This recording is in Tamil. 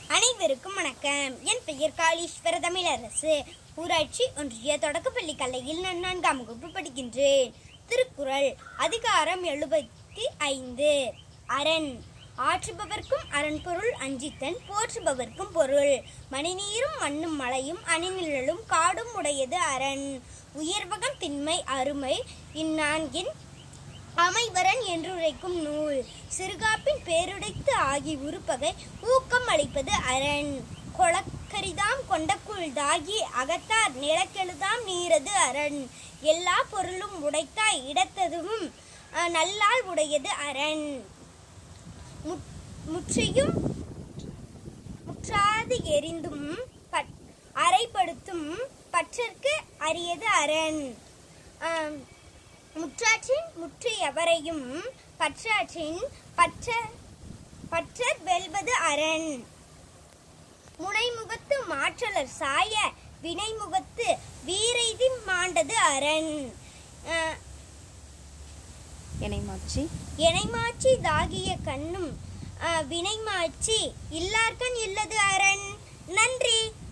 அனைவருக்கும் வணக்கம் என் பெயர் காளீஸ்வர தமிழரசு ஊராட்சி ஒன்றிய தொடக்கப்பள்ளி கலையில் நான் நான்காம் வகுப்பு படிக்கின்றேன் திருக்குறள் அதிகாரம் எழுபத்தி ஐந்து அரண் ஆற்றுபவர்க்கும் அரண் பொருள் அஞ்சித்தன் போற்றுபவர்க்கும் பொருள் மணிநீரும் மண்ணும் மலையும் அணிநிழலும் காடும் உடையது அரண் உயர்வகம் திண்மை அருமை இந்நான்கின் அமைவரன் என்றுரைக்கும் நூல் சிறுகாப்பின் பேருடைத்து ஆகி உருப்பகை ஊக்கம் அளிப்பது அரண் கொளக்கரிதாம் கொண்டக்குள் தாகி அகத்தார் நிலக்கெழுதாம் நீரது அரண் எல்லா பொருளும் உடைத்தாய் இடத்ததும் அஹ், நல்லால் உடையது அரண் முற்- முற்றியும் முற்றாது எரிந்தும் பட்- அறைப்படுத்தும் பற்றற்கு அரியது அரண் ஆம், முற்றாற்றின் முற்று எவரையும் பற்றாற்றின் பற்ற பற்றற் வெல்வது அரண் முனைமுகத்து மாற்றலர் சாய வினைமுகத்து வீரைதி மாண்டது அரண் அஹ், இணைமாச்சி எனைமாச்சி தாகிய கண்ணும் அஹ், வினைமாச்சி இல்லார்கண் இல்லது அரண் நன்றி